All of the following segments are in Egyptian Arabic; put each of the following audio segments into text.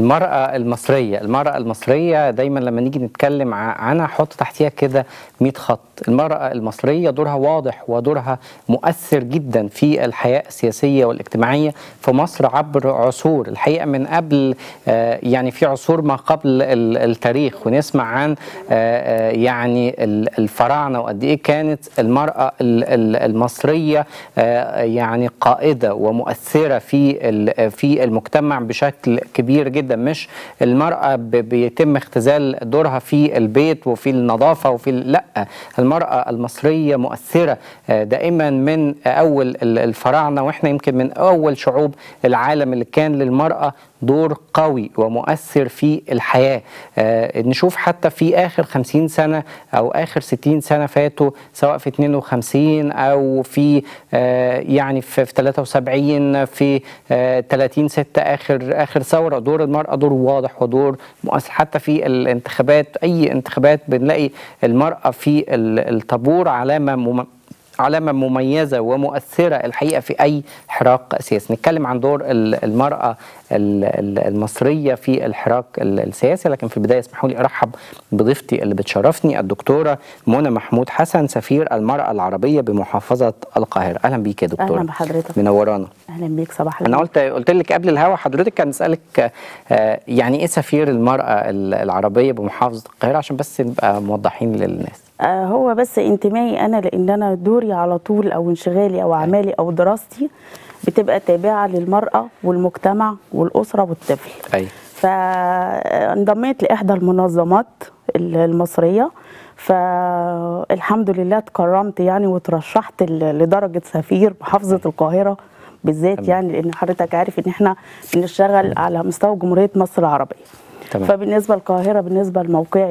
المرأة المصرية المرأة المصرية دايما لما نيجي نتكلم عنها حط تحتيها كده 100 خط المرأة المصرية دورها واضح ودورها مؤثر جدا في الحياة السياسية والاجتماعية في مصر عبر عصور الحقيقة من قبل يعني في عصور ما قبل التاريخ ونسمع عن يعني الفراعنة وقد إيه كانت المرأة المصرية يعني قائدة ومؤثرة في في المجتمع بشكل كبير جدا مش المرأة بيتم اختزال دورها في البيت وفي النظافة وفي لا المرأة المصرية مؤثرة دائما من أول الفراعنة وإحنا يمكن من أول شعوب العالم اللي كان للمرأة دور قوي ومؤثر في الحياة آه نشوف حتى في آخر 50 سنة أو آخر 60 سنة فاتوا سواء في 52 أو في آه يعني في 73 في آه 30 6 آخر آخر ثورة دور المرأة دور واضح ودور مؤثر حتى في الانتخابات أي انتخابات بنلاقي المرأة في الطابور علامة مم علامة مميزة ومؤثرة الحقيقة في أي حراك سياسي نتكلم عن دور المرأة المصرية في الحراك السياسي لكن في البداية اسمحوا لي أرحب بضيفتي اللي بتشرفني الدكتورة منى محمود حسن سفير المرأة العربية بمحافظة القاهرة أهلا بيك يا دكتورة أهلا بحضرتك منورانا أهلا بيك صباح أنا قلت قلت لك قبل الهوا حضرتك كان نسألك يعني إيه سفير المرأة العربية بمحافظة القاهرة عشان بس نبقى موضحين للناس آه هو بس انتمائي انا لان انا دوري على طول او انشغالي او اعمالي او دراستي بتبقى تابعه للمراه والمجتمع والاسره والطفل ايوه فانضميت لاحدى المنظمات المصريه فالحمد لله اتكرمت يعني وترشحت لدرجه سفير محافظه القاهره بالذات يعني لان حضرتك عارف ان احنا بنشتغل على مستوى جمهوريه مصر العربيه تمام. فبالنسبه للقاهره بالنسبه لموقعي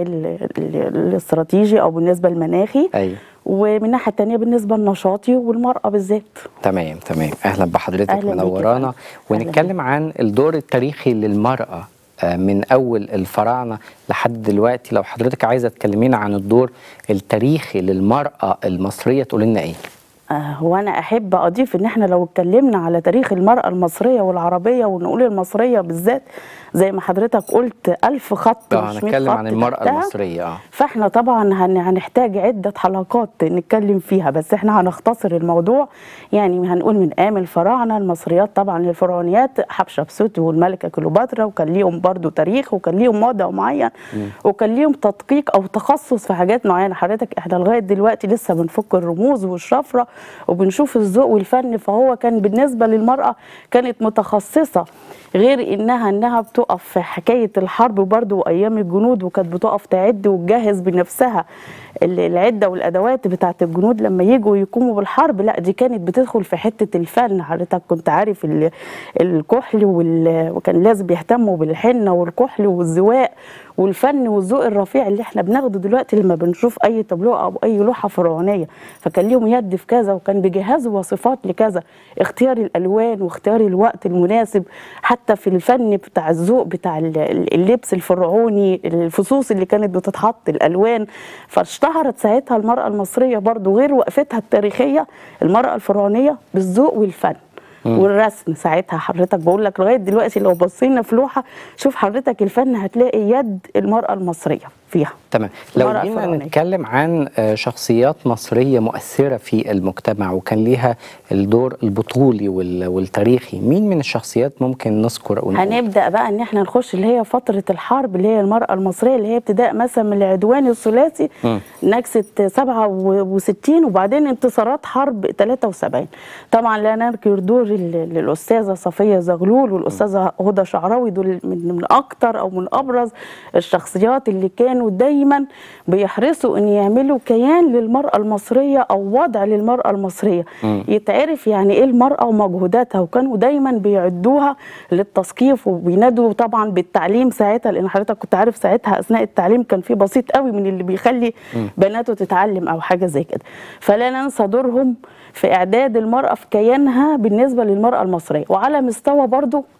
الاستراتيجي او بالنسبه المناخي ايوه ومن الناحيه الثانيه بالنسبه لنشاطي والمراه بالذات تمام تمام اهلا بحضرتك منورانا ونتكلم عن الدور التاريخي للمراه من اول الفراعنه لحد دلوقتي لو حضرتك عايزه تكلمينا عن الدور التاريخي للمراه المصريه تقول لنا ايه هو انا احب اضيف ان احنا لو اتكلمنا على تاريخ المراه المصريه والعربيه ونقول المصريه بالذات زي ما حضرتك قلت ألف خط اه هنتكلم عن المرأة المصرية اه فاحنا طبعا هنحتاج عدة حلقات نتكلم فيها بس احنا هنختصر الموضوع يعني هنقول من ايام الفراعنة المصريات طبعا الفرعونيات حتشبسوت والملكة كليوباترا وكان ليهم برضو تاريخ وكان ليهم موضع معين وكان ليهم تدقيق او تخصص في حاجات معينة حضرتك احنا لغاية دلوقتي لسه بنفك الرموز والشفرة وبنشوف الذوق والفن فهو كان بالنسبة للمرأة كانت متخصصة غير انها انها بتقف في حكايه الحرب برضه وايام الجنود وكانت بتقف تعد وتجهز بنفسها العده والادوات بتاعه الجنود لما يجوا يقوموا بالحرب لا دي كانت بتدخل في حته الفن حضرتك كنت عارف الكحل وكان لازم يهتموا بالحنه والكحل والزواق والفن والذوق الرفيع اللي احنا بناخده دلوقتي لما بنشوف اي تابلو او اي لوحه فرعونيه فكان ليهم يد في كذا وكان بيجهزوا وصفات لكذا اختيار الالوان واختيار الوقت المناسب حتى في الفن بتاع الذوق بتاع اللبس الفرعوني الفصوص اللي كانت بتتحط الالوان فاشتهرت ساعتها المراه المصريه برضو غير وقفتها التاريخيه المراه الفرعونيه بالذوق والفن والرسم ساعتها حضرتك بقول لك لغايه دلوقتي لو بصينا في لوحه شوف حضرتك الفن هتلاقي يد المراه المصريه فيها تمام لو جينا نتكلم عن شخصيات مصريه مؤثره في المجتمع وكان ليها الدور البطولي والتاريخي مين من الشخصيات ممكن نذكر ونقول هنبدا بقى ان احنا نخش اللي هي فتره الحرب اللي هي المراه المصريه اللي هي ابتداء مثلا من العدوان الثلاثي نكسه 67 وبعدين انتصارات حرب 73 طبعا لا ننكر دور للاستاذه صفيه زغلول والاستاذه هدى شعراوي دول من, من اكتر او من ابرز الشخصيات اللي كانوا دايما بيحرصوا ان يعملوا كيان للمراه المصريه او وضع للمراه المصريه م. يتعرف يعني ايه المراه ومجهوداتها وكانوا دايما بيعدوها للتثقيف وبينادوا طبعا بالتعليم ساعتها لان حضرتك كنت عارف ساعتها اثناء التعليم كان في بسيط قوي من اللي بيخلي م. بناته تتعلم او حاجه زي كده فلا ننسى دورهم في اعداد المراه في كيانها بالنسبه للمراه المصريه وعلى مستوى برضو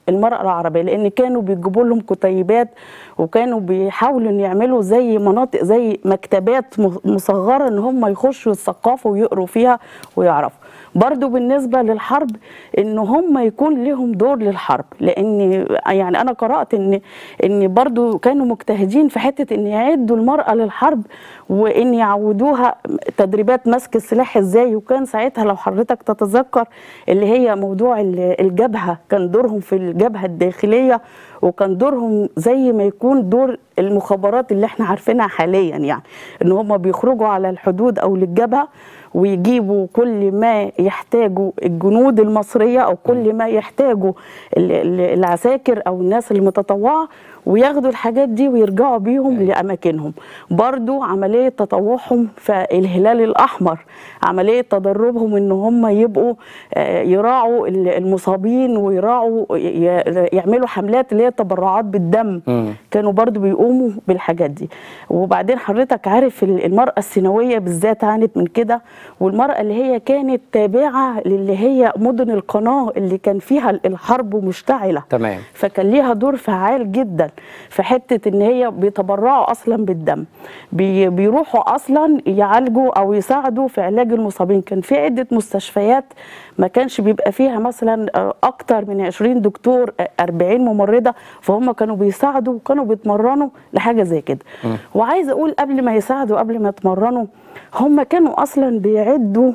المرأة العربية لأن كانوا بيجيبوا لهم كتيبات وكانوا بيحاولوا إن يعملوا زي مناطق زي مكتبات م- مصغرة إن هم يخشوا يثقفوا ويقروا فيها ويعرفوا برضو بالنسبة للحرب إن هم يكون لهم دور للحرب لأن يعني أنا قرأت إن إن برضو كانوا مجتهدين في حتة إن يعدوا المرأة للحرب وإن يعودوها تدريبات مسك السلاح إزاي وكان ساعتها لو حضرتك تتذكر اللي هي موضوع ال- الجبهة كان دورهم في الجبهة الداخلية وكان دورهم زي ما يكون دور المخابرات اللي احنا عارفينها حاليا يعني ان هم بيخرجوا على الحدود او للجبهه ويجيبوا كل ما يحتاجوا الجنود المصريه او كل ما يحتاجوا ال- ال- العساكر او الناس المتطوعه وياخدوا الحاجات دي ويرجعوا بيهم لاماكنهم برضو عمليه تطوعهم في الهلال الاحمر عمليه تدربهم ان هم يبقوا آه، يراعوا ال- المصابين ويراعوا ي- يعملوا حملات اللي هي تبرعات بالدم مم. كانوا برضو بيقوموا بالحاجات دي وبعدين حضرتك عارف ال- المرأة السيناوية بالذات عانت من كده والمرأة اللي هي كانت تابعة للي هي مدن القناة اللي كان فيها الحرب مشتعلة تمام فكان ليها دور فعال جدا في حته ان هي بيتبرعوا اصلا بالدم بي بيروحوا اصلا يعالجوا او يساعدوا في علاج المصابين كان في عده مستشفيات ما كانش بيبقى فيها مثلا آه، اكتر من 20 دكتور آه، 40 ممرضه فهم كانوا بيساعدوا وكانوا بيتمرنوا لحاجه زي كده وعايزه اقول قبل ما يساعدوا قبل ما يتمرنوا هم كانوا اصلا بيعدوا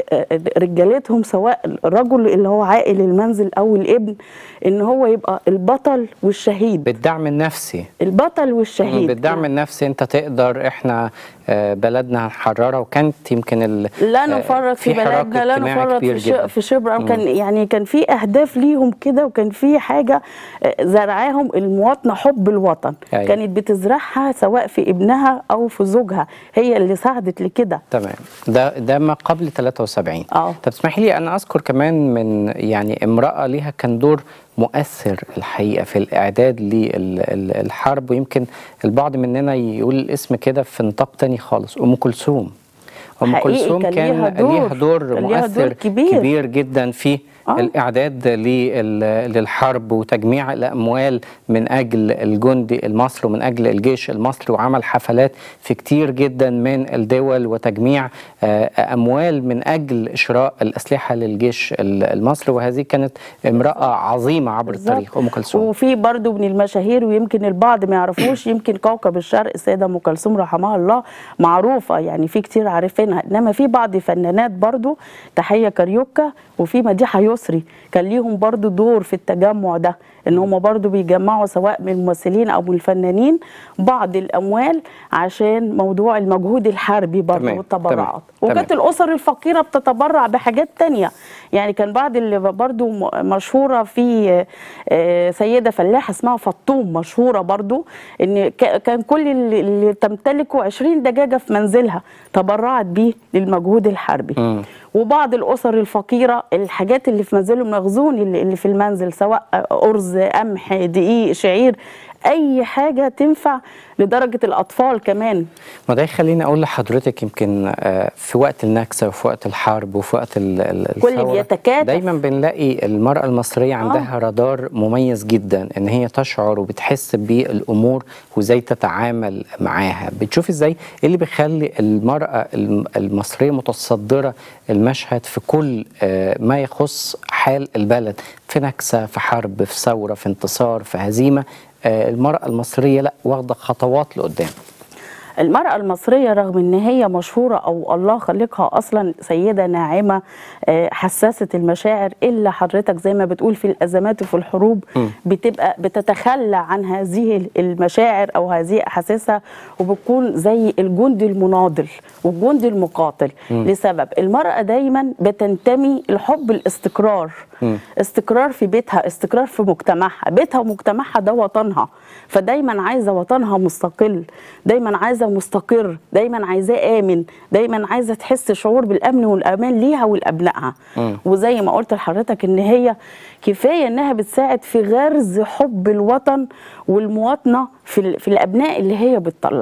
رجالتهم سواء الرجل اللي هو عائل المنزل او الابن ان هو يبقى البطل والشهيد بالدعم النفسي البطل والشهيد بالدعم النفسي انت تقدر احنا آه، بلدنا هنحررها وكانت يمكن ال- لا آه، نفرط في, حراك بلدنا لا اجتماعي نفرط كبير في, ش... جداً. في شبرا كان يعني كان في اهداف ليهم كده وكان في حاجه آه، زرعاهم المواطنه حب الوطن أيوة. كانت بتزرعها سواء في ابنها او في زوجها هي اللي ساعدت لكده تمام ده ده ما قبل 73 اه طب اسمحي لي انا اذكر كمان من يعني امراه ليها كان دور مؤثر الحقيقه في الاعداد للحرب ويمكن البعض مننا يقول الاسم كده في نطاق تاني خالص ام كلثوم ام حقيقي كلثوم كان كان ليها دور. ليها دور كان ليها مؤثر دور كبير. كبير جدا في آه. الاعداد لل- للحرب وتجميع الاموال من اجل الجندي المصري ومن اجل الجيش المصري وعمل حفلات في كتير جدا من الدول وتجميع آه، اموال من اجل شراء الاسلحه للجيش ال- المصري وهذه كانت امراه عظيمه عبر بالظبط. التاريخ ام كلثوم وفي برضو من المشاهير ويمكن البعض ما يعرفوش يمكن كوكب الشرق السيده ام كلثوم رحمها الله معروفه يعني في كتير عارفينها انما في بعض فنانات برضو تحيه كاريوكا وفي مديحه يسري كان ليهم برضو دور في التجمع ده ان هم برضو بيجمعوا سواء من الممثلين او من الفنانين بعض الاموال عشان موضوع المجهود الحربي برضو تمام، والتبرعات تمام، وكانت تمام. الاسر الفقيره بتتبرع بحاجات تانية يعني كان بعض اللي برضو م- مشهوره في آه، سيده فلاحه اسمها فطوم مشهوره برضو ان ك- كان كل اللي اللي تمتلكه 20 دجاجه في منزلها تبرعت بيه للمجهود الحربي مم. وبعض الاسر الفقيره الحاجات اللي في منزلهم مخزون اللي اللي في المنزل سواء ارز قمح دقيق شعير اي حاجه تنفع لدرجه الاطفال كمان ما ده يخليني اقول لحضرتك يمكن آه، في وقت النكسه وفي وقت الحرب وفي وقت ال- ال- كل الثورة بيتكاتف. دايما بنلاقي المراه المصريه عندها رادار مميز جدا ان هي تشعر وبتحس بالامور وازاي تتعامل معاها بتشوف ازاي ايه اللي بيخلي المراه الم- المصريه متصدره المشهد في كل آه، ما يخص حال البلد في نكسه في حرب في ثوره في انتصار في هزيمه آه، المراه المصريه لا واخده خطوات لقدام المرأة المصرية رغم ان هي مشهورة او الله خلقها اصلا سيدة ناعمة آه، حساسة المشاعر الا حضرتك زي ما بتقول في الازمات وفي الحروب بتبقى بتتخلى عن هذه المشاعر او هذه احاسيسها وبتكون زي الجندي المناضل والجندي المقاتل لسبب المرأة دايما بتنتمي لحب الاستقرار استقرار في بيتها استقرار في مجتمعها بيتها ومجتمعها ده وطنها فدايما عايزه وطنها مستقل دايما عايزه مستقر دايما عايزاه امن دايما عايزه تحس شعور بالامن والامان ليها ولابنائها وزي ما قلت لحضرتك ان هي كفايه انها بتساعد في غرز حب الوطن والمواطنه في ال- في الابناء اللي هي بتطلعها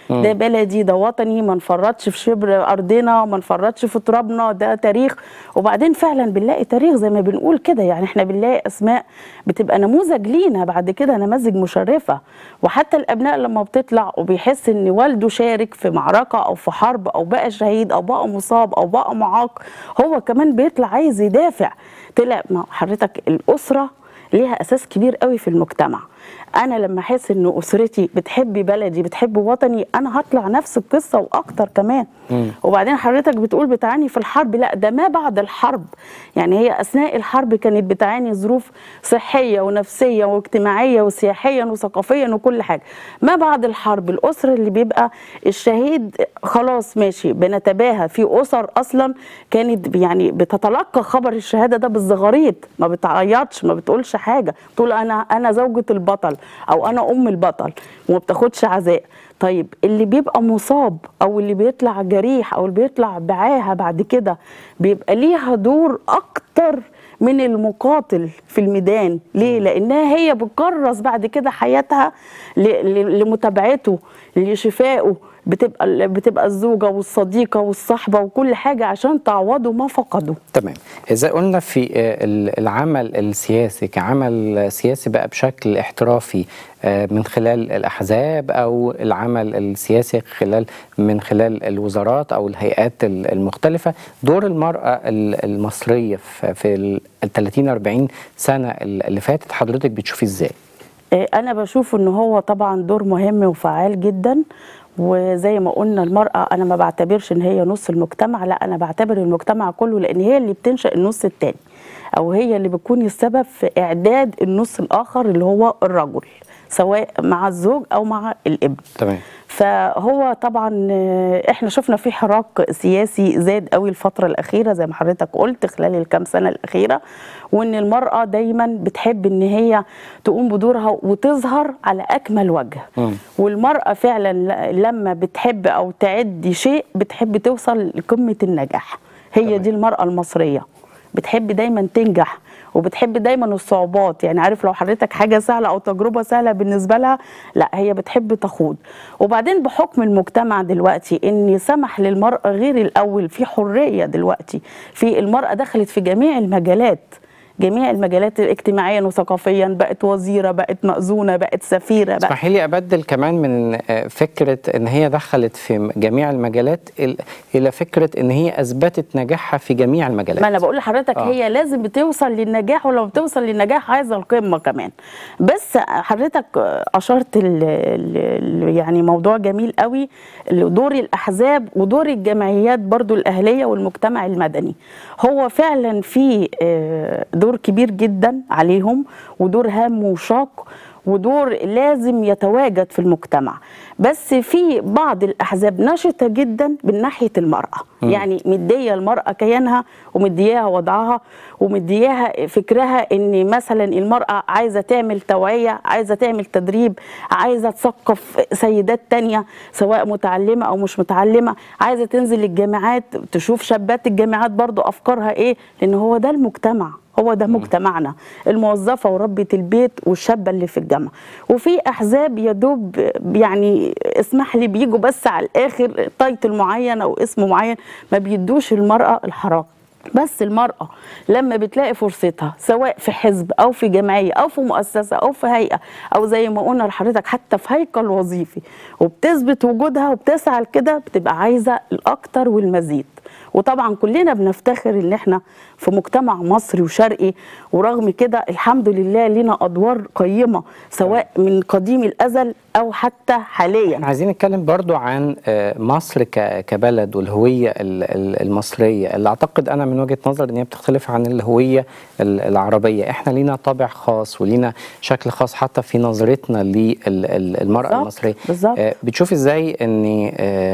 ده بلدي ده وطني ما نفرطش في شبر ارضنا ما نفرطش في ترابنا ده تاريخ وبعدين فعلا بنلاقي تاريخ زي ما بنقول كده يعني احنا بنلاقي اسماء بتبقى نموذج لينا بعد كده نماذج مشرفه وحتى الابناء لما بتطلع وبيحس ان والده شارك في معركه او في حرب او بقى شهيد او بقى مصاب او بقى معاق هو كمان بيطلع عايز يدافع طلع ما حضرتك الاسره ليها اساس كبير قوي في المجتمع انا لما احس ان اسرتي بتحب بلدي بتحب وطني انا هطلع نفس القصه واكتر كمان وبعدين حضرتك بتقول بتعاني في الحرب لا ده ما بعد الحرب يعني هي اثناء الحرب كانت بتعاني ظروف صحيه ونفسيه واجتماعيه وسياحيا وثقافيا وكل حاجه ما بعد الحرب الاسره اللي بيبقى الشهيد خلاص ماشي بنتباهى في اسر اصلا كانت يعني بتتلقى خبر الشهاده ده بالزغاريط ما بتعيطش ما بتقولش حاجه تقول انا انا زوجة البطل او انا ام البطل وما بتاخدش عزاء طيب اللي بيبقى مصاب او اللي بيطلع جريح او اللي بيطلع بعاهه بعد كده بيبقى ليها دور اكتر من المقاتل في الميدان ليه لانها هي بتكرس بعد كده حياتها ل- ل- لمتابعته لشفائه بتبقى بتبقى الزوجه والصديقه والصحبه وكل حاجه عشان تعوضوا ما فقدوا تمام إذا قلنا في آه، ال- العمل السياسي كعمل سياسي بقى بشكل احترافي آه، من خلال الأحزاب أو العمل السياسي خلال من خلال الوزارات أو الهيئات ال- المختلفة دور المرأة ال- المصرية في في ال 30 40 سنة اللي فاتت حضرتك بتشوفي إزاي؟ آه، انا بشوف ان هو طبعا دور مهم وفعال جدا وزي ما قلنا المرأة أنا ما بعتبرش إن هي نص المجتمع لا أنا بعتبر المجتمع كله لأن هي اللي بتنشأ النص التاني أو هي اللي بتكون السبب في إعداد النص الآخر اللي هو الرجل سواء مع الزوج أو مع الابن تمام فهو طبعا آه، احنا شفنا في حراك سياسي زاد قوي الفتره الاخيره زي ما حضرتك قلت خلال الكام سنه الاخيره وان المراه دايما بتحب ان هي تقوم بدورها وتظهر على اكمل وجه مم. والمراه فعلا ل- لما بتحب او تعدي شيء بتحب توصل لقمه النجاح هي تمام. دي المراه المصريه بتحب دايما تنجح وبتحب دايما الصعوبات يعني عارف لو حضرتك حاجه سهله او تجربه سهله بالنسبه لها لا هي بتحب تخوض وبعدين بحكم المجتمع دلوقتي ان سمح للمراه غير الاول في حريه دلوقتي في المراه دخلت في جميع المجالات جميع المجالات اجتماعيا وثقافيا بقت وزيره بقت مأذونه بقت سفيره بقت اسمحي لي ابدل كمان من آه، فكره ان هي دخلت في جميع المجالات ال- الى فكره ان هي اثبتت نجاحها في جميع المجالات ما انا بقول لحضرتك آه. آه. هي لازم بتوصل للنجاح ولو بتوصل للنجاح عايزه القمه كمان بس حضرتك اشرت ال ال يعني موضوع جميل قوي دور الاحزاب ودور الجمعيات برضو الاهليه والمجتمع المدني هو فعلا في آه، دور كبير جدا عليهم ودور هام وشاق ودور لازم يتواجد في المجتمع بس في بعض الاحزاب نشطه جدا من ناحيه المراه يعني مديه المراه كيانها ومدياها وضعها ومدياها فكرها ان مثلا المراه عايزه تعمل توعيه عايزه تعمل تدريب عايزه تثقف سيدات تانية سواء متعلمه او مش متعلمه عايزه تنزل الجامعات تشوف شابات الجامعات برضو افكارها ايه لان هو ده المجتمع هو ده مجتمعنا الموظفه وربة البيت والشابه اللي في الجامعه وفي احزاب يا دوب يعني اسمح لي بيجوا بس على الاخر تايتل معين او اسم معين ما بيدوش المراه الحراك بس المرأة لما بتلاقي فرصتها سواء في حزب أو في جمعية أو في مؤسسة أو في هيئة أو زي ما قلنا لحضرتك حتى في هيكل وظيفي وبتثبت وجودها وبتسعى لكده بتبقى عايزة الأكتر والمزيد وطبعا كلنا بنفتخر ان احنا في مجتمع مصري وشرقي ورغم كده الحمد لله لنا ادوار قيمه سواء من قديم الازل او حتى حاليا احنا عايزين نتكلم برضو عن آه، مصر ك- كبلد والهوية ال- ال- المصرية اللي أعتقد أنا من وجهة نظر إن هي بتختلف عن الهوية ال- العربية احنا لينا طابع خاص ولينا شكل خاص حتى في نظرتنا للمرأة بالظبط، المصرية بالظبط. آه، بتشوف إزاي إن آه،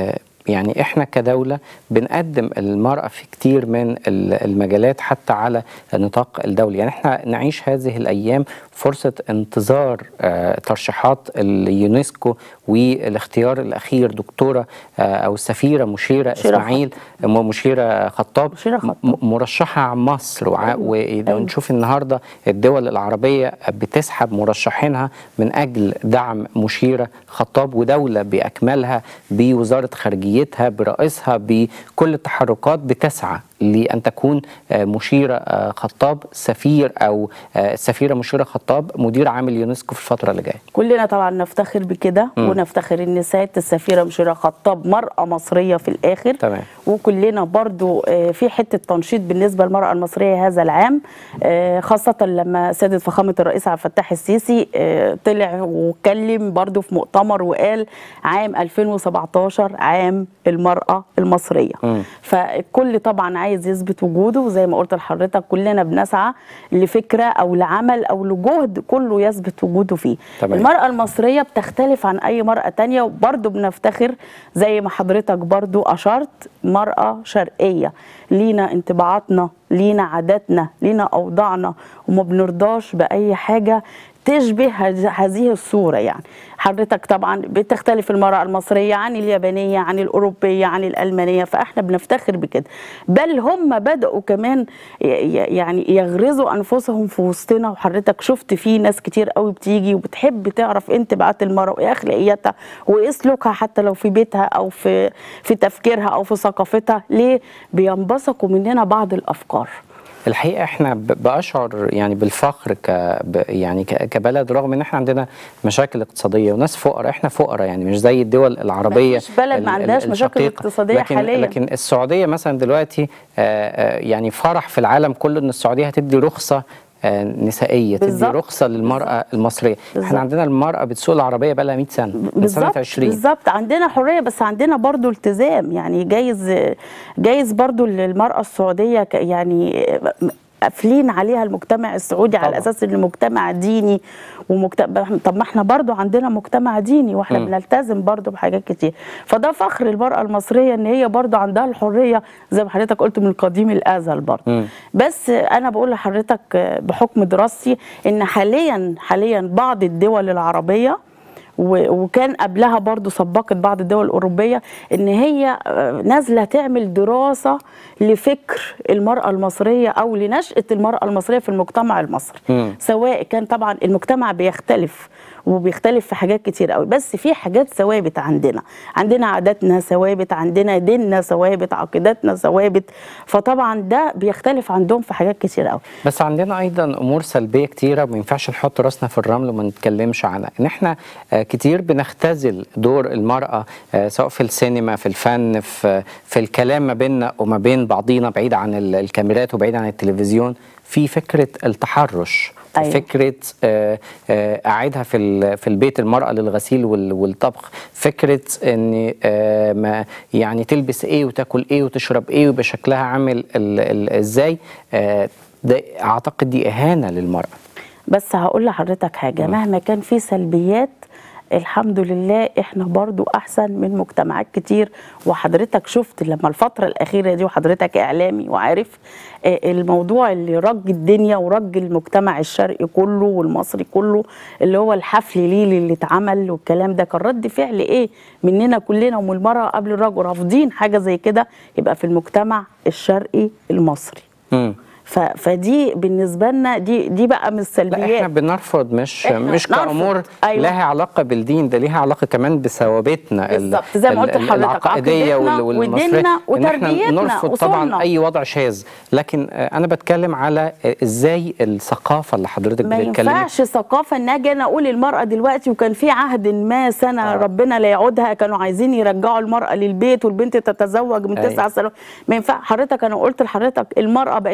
يعني احنا كدوله بنقدم المراه في كتير من ال- المجالات حتى على النطاق الدولي يعني احنا نعيش هذه الايام فرصه انتظار آه، ترشيحات اليونسكو والاختيار الاخير دكتوره آه، او السفيره مشيره مشيرة اسماعيل م- مشيره خطاب مشيرة خطاب. م- مرشحه عن مصر وع- ولو أيوة. نشوف النهارده الدول العربيه بتسحب مرشحينها من اجل دعم مشيره خطاب ودوله باكملها بوزاره خارجيتها برئيسها بكل التحركات بتسعى لان تكون آه، مشيره آه، خطاب سفير او آه، السفيره مشيره خطاب مدير عام اليونسكو في الفتره اللي جايه كلنا طبعا نفتخر بكده ونفتخر ان سياده السفيره مشيره خطاب مراه مصريه في الاخر تمام. وكلنا برضو آه، في حته تنشيط بالنسبه للمراه المصريه هذا العام آه، خاصه لما سياده فخامه الرئيس عبد الفتاح السيسي آه، طلع واتكلم برضو في مؤتمر وقال عام 2017 عام المراه المصريه مم. فالكل طبعا عايز يثبت وجوده وزي ما قلت لحضرتك كلنا بنسعى لفكره او لعمل او لجهد كله يثبت وجوده فيه تمام. المرأة المصرية بتختلف عن أي مرأة تانية وبرضه بنفتخر زي ما حضرتك برضه أشرت مرأة شرقية لينا انطباعاتنا لينا عاداتنا لينا أوضاعنا وما بنرضاش بأي حاجة تشبه هذ- هذه الصورة يعني حضرتك طبعا بتختلف المرأة المصرية عن اليابانية عن الأوروبية عن الألمانية فإحنا بنفتخر بكده بل هم بدأوا كمان ي- ي- يعني يغرزوا أنفسهم في وسطنا وحضرتك شفت في ناس كتير قوي بتيجي وبتحب تعرف انتباهات المرأة وإيه أخلاقياتها وإيه سلوكها حتى لو في بيتها أو في في تفكيرها أو في ثقافتها ليه بينبثقوا مننا بعض الأفكار الحقيقه احنا ب- باشعر يعني بالفخر ك ب- يعني ك- كبلد رغم ان احنا عندنا مشاكل اقتصاديه وناس فقراء احنا فقراء يعني مش زي الدول العربيه مفيش بلد ما ال- ال- عندهاش مشاكل الشقيقة. اقتصادية لكن حالياً. لكن السعوديه مثلا دلوقتي آه، آه، يعني فرح في العالم كله ان السعوديه هتدي رخصه آه، نسائيه تدي بالظبط. رخصه للمراه المصريه بالظبط. احنا عندنا المراه بتسوق العربيه بقى لها 100 سنه من سنه بالظبط 20 بالظبط عندنا حريه بس عندنا برضو التزام يعني جايز جايز برضو المراه السعوديه ك- يعني قافلين عليها المجتمع السعودي على طبعاً. اساس ان المجتمع ديني ومجتمع طب ما احنا برضو عندنا مجتمع ديني واحنا مم. بنلتزم برضو بحاجات كتير فده فخر المراه المصريه ان هي برضو عندها الحريه زي ما حضرتك قلت من قديم الازل برضو مم. بس انا بقول لحضرتك بحكم دراستي ان حاليا حاليا بعض الدول العربيه و- وكان قبلها برضو سبقت بعض الدول الأوروبية إن هي آه، نازلة تعمل دراسة لفكر المرأة المصرية أو لنشأة المرأة المصرية في المجتمع المصري مم. سواء كان طبعا المجتمع بيختلف وبيختلف في حاجات كتير قوي بس في حاجات ثوابت عندنا عندنا عاداتنا ثوابت عندنا ديننا ثوابت عقيداتنا ثوابت فطبعا ده بيختلف عندهم في حاجات كتير قوي بس عندنا ايضا امور سلبيه كتيره ما ينفعش نحط راسنا في الرمل وما نتكلمش عنها ان احنا آه، كتير بنختزل دور المراه آه، سواء في السينما في الفن في في الكلام ما بيننا وما بين بعضينا بعيد عن ال- الكاميرات وبعيد عن التلفزيون في فكره التحرش أيوة. فكره آه، آه، اعيدها في ال- في البيت المراه للغسيل وال- والطبخ فكره ان آه، ما يعني تلبس ايه وتاكل ايه وتشرب ايه ويبقى شكلها عامل ال- ال- ازاي آه، ده اعتقد دي اهانه للمراه بس هقول لحضرتك حاجة مهما كان في سلبيات الحمد لله احنا برضو احسن من مجتمعات كتير وحضرتك شفت لما الفترة الاخيرة دي وحضرتك اعلامي وعارف آه، الموضوع اللي رج الدنيا ورج المجتمع الشرقي كله والمصري كله اللي هو الحفل ليلي اللي اتعمل والكلام ده كان رد فعل ايه مننا كلنا ومن المرأة قبل الرجل رافضين حاجة زي كده يبقى في المجتمع الشرقي المصري مم. ف- فدي بالنسبة لنا دي دي بقى من لا السلبيات احنا بنرفض مش إحنا مش نرفض. كامور أيوة. لها علاقه بالدين ده ليها علاقه كمان بثوابتنا ال- بالظبط. زي ما قلت ال- لحضرتك، العقائديه عقيدتنا وال- والمصريه وديننا ان احنا وتربيتنا نرفض وأصولنا. طبعا اي وضع شاذ لكن آه، انا بتكلم على آه، ازاي الثقافه اللي حضرتك ما بتتكلمي ينفعش ثقافه ان اجي انا اقول المراه دلوقتي وكان في عهد ما سنه آه. ربنا لا يعودها كانوا عايزين يرجعوا المراه للبيت والبنت تتزوج من أيوة. تسع سنوات ما ينفع حضرتك انا قلت لحضرتك المراه بقت نموذج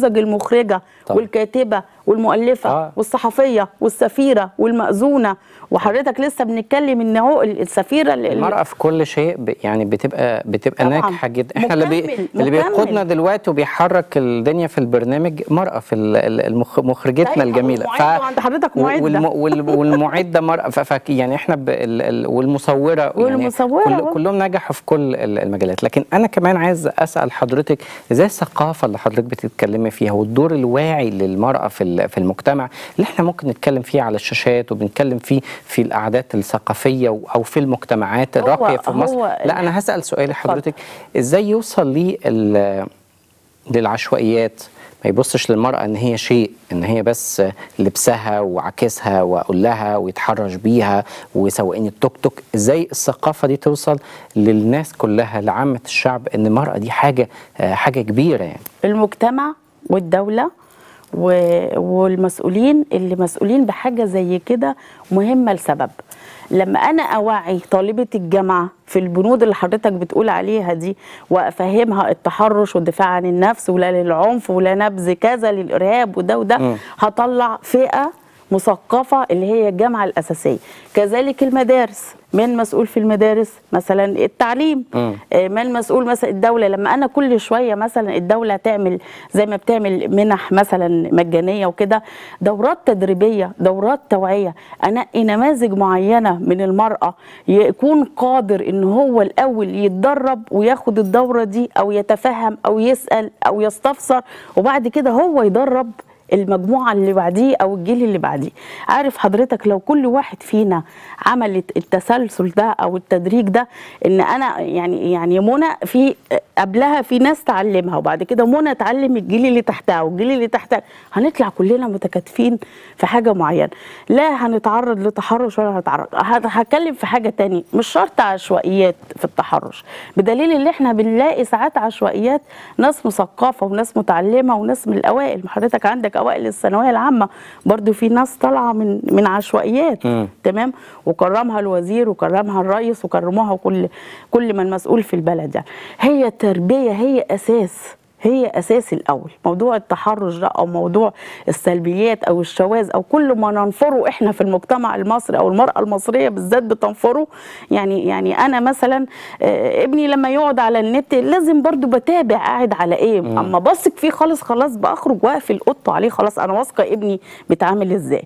نموذج المخرجه طبعا. والكاتبه والمؤلفه آه. والصحفيه والسفيره والمأذونه وحضرتك لسه بنتكلم ان هو السفيره اللي المرأة في كل شيء ب- يعني بتبقى بتبقى طبعاً. ناجحة جدا احنا اللي, بي مكمل- اللي مكمل. بيقودنا دلوقتي وبيحرك الدنيا في البرنامج مرأة في ال- ال- المخ مخرجتنا طيب، الجميلة والمعدة وعند حضرتك معدة. والم وال- والمعدة مرأة ف- ف- يعني احنا ب ال ال والمصورة والمصورة يعني أهو. كل كلهم نجحوا في كل ال- المجالات لكن انا كمان عايز اسأل حضرتك ازاي الثقافة اللي حضرتك بتتكلمي فيها والدور الواعي للمرأة في ال- في المجتمع اللي احنا ممكن نتكلم فيه على الشاشات وبنتكلم فيه في القعدات الثقافية و- او في المجتمعات هو- الراقية في مصر هو لا انا هسال سؤال لحضرتك ازاي يوصل لي ال- للعشوائيات ما يبصش للمرأة إن هي شيء إن هي بس لبسها وعكسها وأقول لها ويتحرش بيها وسواقين التوك توك إزاي الثقافة دي توصل للناس كلها لعامة الشعب إن المرأة دي حاجة آه، حاجة كبيرة يعني المجتمع والدولة و- والمسؤولين اللي مسؤولين بحاجة زي كده مهمة لسبب لما أنا أوعي طالبة الجامعة في البنود اللي حضرتك بتقول عليها دي وأفهمها التحرش والدفاع عن النفس ولا للعنف ولا نبذ كذا للإرهاب وده وده مم. هطلع فئة مثقفة اللي هي الجامعة الأساسية كذلك المدارس من مسؤول في المدارس مثلا التعليم مم. آه، من مسؤول مثلا الدولة لما أنا كل شوية مثلا الدولة تعمل زي ما بتعمل منح مثلا مجانية وكده دورات تدريبية دورات توعية أنقي نماذج معينة من المرأة يكون قادر إن هو الأول يتدرب وياخد الدورة دي أو يتفهم أو يسأل أو يستفسر وبعد كده هو يدرب المجموعه اللي بعديه او الجيل اللي بعديه عارف حضرتك لو كل واحد فينا عملت التسلسل ده او التدريج ده ان انا يعني يعني منى في قبلها في ناس تعلمها وبعد كده منى تعلم الجيل اللي تحتها والجيل اللي تحتها هنطلع كلنا متكاتفين في حاجه معينه لا هنتعرض لتحرش ولا هنتعرض هت- هتكلم في حاجه تاني مش شرط عشوائيات في التحرش بدليل ان احنا بنلاقي ساعات عشوائيات ناس مثقفه وناس متعلمه وناس من الاوائل ما حضرتك عندك اوائل الثانويه العامه برضو في ناس طالعه من من عشوائيات مم. تمام وكرمها الوزير وكرمها الرئيس وكرموها كل كل من مسؤول في البلد يعني هي التربيه هي اساس هي اساس الاول موضوع التحرش ده او موضوع السلبيات او الشواذ او كل ما ننفره احنا في المجتمع المصري او المراه المصريه بالذات بتنفره يعني يعني انا مثلا آه، ابني لما يقعد على النت لازم برضو بتابع قاعد على ايه اما بثق فيه خالص خلاص بخرج واقفل اوضته عليه خلاص انا واثقه ابني بيتعامل ازاي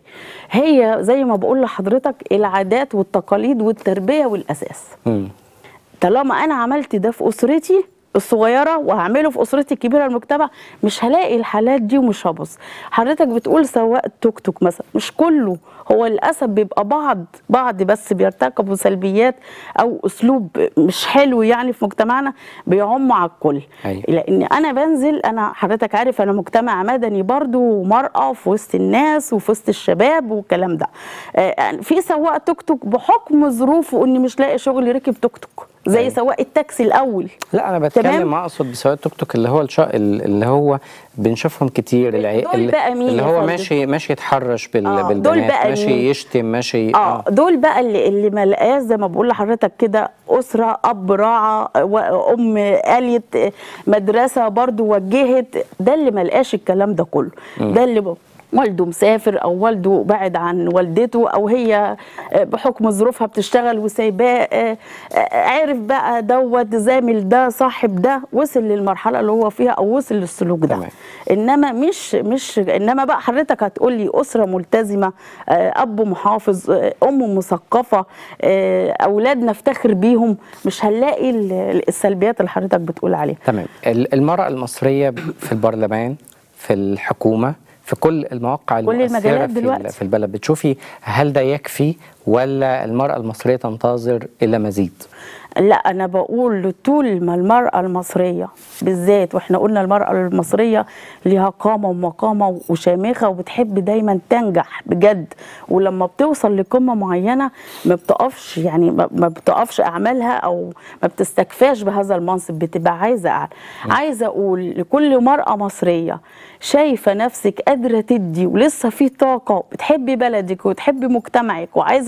هي زي ما بقول لحضرتك العادات والتقاليد والتربيه والاساس مم. طالما انا عملت ده في اسرتي الصغيره وهعمله في اسرتي الكبيره المجتمع مش هلاقي الحالات دي ومش هبص حضرتك بتقول سواق توك توك مثلا مش كله هو للاسف بيبقى بعض بعض بس بيرتكبوا سلبيات او اسلوب مش حلو يعني في مجتمعنا بيعم على الكل أيوة. لان انا بنزل انا حضرتك عارف انا مجتمع مدني برضو ومراه في وسط الناس وفي وسط الشباب والكلام ده آه، في سواق توك توك بحكم ظروفه اني مش لاقي شغل ركب توك توك زي أيوة. سواق التاكسي الاول لا انا تمام؟ بتكلم اقصد بسواق التوك توك اللي هو الشا... اللي هو بنشوفهم كتير العي... دول اللي, بقى مين اللي يا هو فندم؟ ماشي ماشي يتحرش بال... آه، دول بالبنات بقى ماشي مين؟ يشتم ماشي اه دول بقى اللي اللي ما لقاش زي ما بقول لحضرتك كده اسره اب راعى وام قالت مدرسه برضو وجهت ده اللي ما لقاش الكلام ده كله ده اللي ب- والده مسافر او والده بعد عن والدته او هي آه، بحكم ظروفها بتشتغل وسايباه آه، آه، عرف بقى دوت زامل ده صاحب ده وصل للمرحله اللي هو فيها او وصل للسلوك ده تمام. انما مش مش انما بقى حضرتك هتقول لي اسره ملتزمه آه، اب محافظ آه، ام مثقفه آه، اولاد نفتخر بيهم مش هنلاقي ال- السلبيات اللي حضرتك بتقول عليها تمام ال- المرأة المصرية في البرلمان في الحكومة في كل المواقع كل المؤثرة المجالات في, ال- دلوقتي. في البلد بتشوفي هل ده يكفي ولا المرأة المصرية تنتظر إلى مزيد لا انا بقول طول ما المراه المصريه بالذات واحنا قلنا المراه المصريه ليها قامه ومقامه وشامخه وبتحب دايما تنجح بجد ولما بتوصل لقمه معينه ما بتقفش يعني ما ما بتقفش اعمالها او ما بتستكفاش بهذا المنصب بتبقى عايزه اعلى عايزه اقول لكل مراه مصريه شايفه نفسك قادره تدي ولسه في طاقه بتحبي بلدك وتحبي مجتمعك وعايزه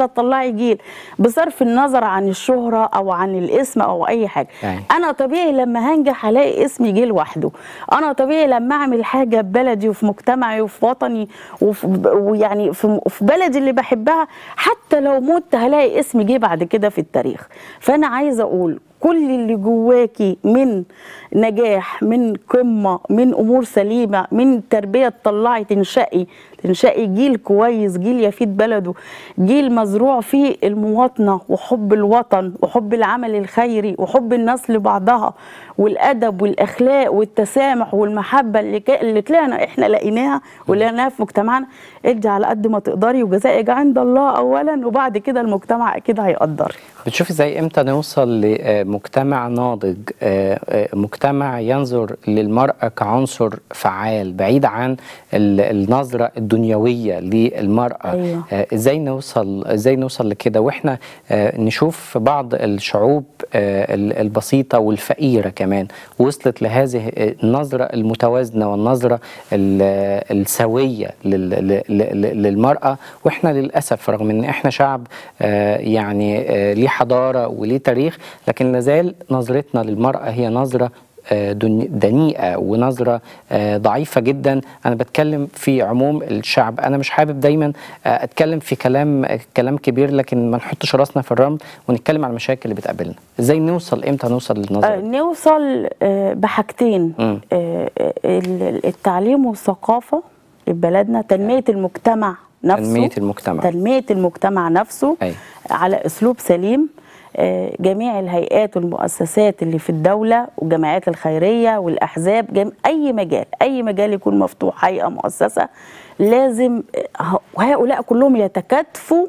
عايزه تطلعي جيل بصرف النظر عن الشهره او عن الاسم او اي حاجه أي. انا طبيعي لما هنجح هلاقي اسمي جه لوحده انا طبيعي لما اعمل حاجه ببلدي وفي مجتمعي وفي وطني وفي ويعني في في بلدي اللي بحبها حتى لو مت هلاقي اسمي جه بعد كده في التاريخ فانا عايزه اقول كل اللي جواكي من نجاح من قمه من امور سليمه من تربيه تطلعي تنشئي تنشئي جيل كويس جيل يفيد بلده جيل مزروع فيه المواطنه وحب الوطن وحب العمل الخيري وحب الناس لبعضها والادب والاخلاق والتسامح والمحبه اللي ك... اللي طلعنا احنا لقيناها ولقيناها في مجتمعنا ادي على قد ما تقدري وجزائك عند الله اولا وبعد كده المجتمع اكيد هيقدر بتشوفي ازاي امتى نوصل لمجتمع ناضج آه، آه، مجتمع ينظر للمرأة كعنصر فعال بعيد عن ال- النظرة الدنيوية للمرأة أيوة. آه، ازاي نوصل ازاي نوصل لكده واحنا آه، نشوف بعض الشعوب آه، ال- البسيطة والفقيرة كمان وصلت لهذه النظرة المتوازنة والنظرة ال- السوية لل- ل- ل- للمرأة واحنا للأسف رغم ان احنا شعب آه، يعني آه، ليه حضارة وليه تاريخ لكن لازال نظرتنا للمرأة هي نظرة آه، دني- دنيئة ونظرة آه، ضعيفة جدا أنا بتكلم في عموم الشعب أنا مش حابب دايما آه، أتكلم في كلام آه، كلام كبير لكن ما نحطش راسنا في الرمل ونتكلم على المشاكل اللي بتقابلنا إزاي نوصل إمتى نوصل للنظرة آه، دي؟ نوصل آه، بحاجتين مم. آه، آه، ال- التعليم والثقافة في بلدنا تنمية المجتمع نفسه تنمية المجتمع تنمية المجتمع نفسه أي. على أسلوب سليم آه، جميع الهيئات والمؤسسات اللي في الدولة والجمعيات الخيرية والأحزاب جم... أي مجال أي مجال يكون مفتوح هيئة مؤسسة لازم آه، هؤلاء كلهم يتكاتفوا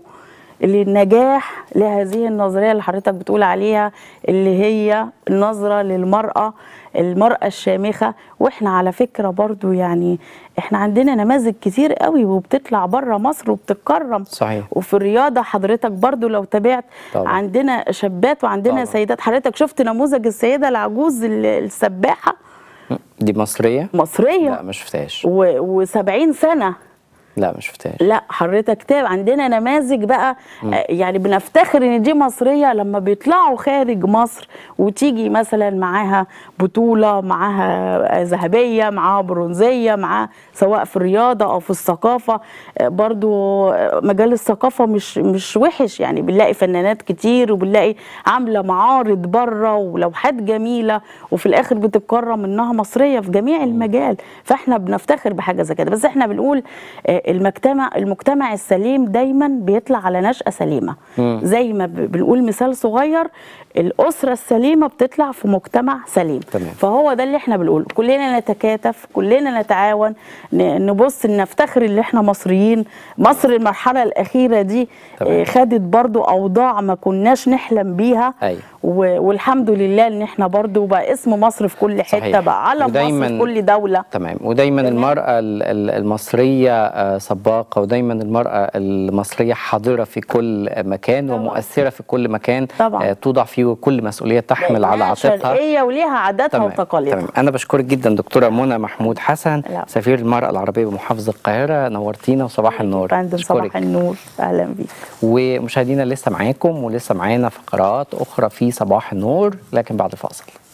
للنجاح لهذه النظرية اللي حضرتك بتقول عليها اللي هي النظرة للمرأة المرأة الشامخة واحنا على فكرة برضو يعني احنا عندنا نماذج كتير قوي وبتطلع بره مصر وبتتكرم صحيح. وفي الرياضة حضرتك برضو لو تابعت طبعا. عندنا شابات وعندنا طبعا. سيدات حضرتك شفت نموذج السيدة العجوز ال- السباحة دي مصرية؟ مصرية لا ما شفتهاش و70 سنة لا ما شفتهاش لا حضرتك تابع عندنا نماذج بقى آه، يعني بنفتخر ان دي مصريه لما بيطلعوا خارج مصر وتيجي مثلا معاها بطوله معاها آه، ذهبيه معاها برونزيه معاها سواء في الرياضه او في الثقافه آه، برضو آه، مجال الثقافه مش مش وحش يعني بنلاقي فنانات كتير وبنلاقي عامله معارض بره ولوحات جميله وفي الاخر بتتكرم انها مصريه في جميع المجال فاحنا بنفتخر بحاجه زي كده بس احنا بنقول آه، المجتمع المجتمع السليم دايما بيطلع على نشأة سليمة مم. زي ما ب- بنقول مثال صغير الأسرة السليمة بتطلع في مجتمع سليم تمام. فهو ده اللي احنا بنقوله كلنا نتكاتف كلنا نتعاون ن- نبص نفتخر ان احنا مصريين مصر المرحلة الأخيرة دي تمام. آه، خدت برضو أوضاع ما كناش نحلم بيها أيوة. و- والحمد لله ان احنا برضو بقى اسم مصر في كل حتة صحيح. بقى علم مصر ودايماً في كل دولة تمام ودايما تمام. المرأة ال- ال- المصرية آه، سباقة ودايما المرأة المصرية حاضرة في كل مكان طبعاً. ومؤثرة في كل مكان طبعاً. آه، توضع فيه كل مسؤولية تحمل على لأنها عاتقها شرقية وليها عاداتها تمام وتقاليدها تمام انا بشكرك جدا دكتوره منى محمود حسن لا. سفير المراه العربيه بمحافظه القاهره نورتينا وصباح النور فندم صباح بشكرك. النور اهلا بيك ومشاهدينا لسه معاكم ولسه معانا فقرات اخرى في صباح النور لكن بعد فاصل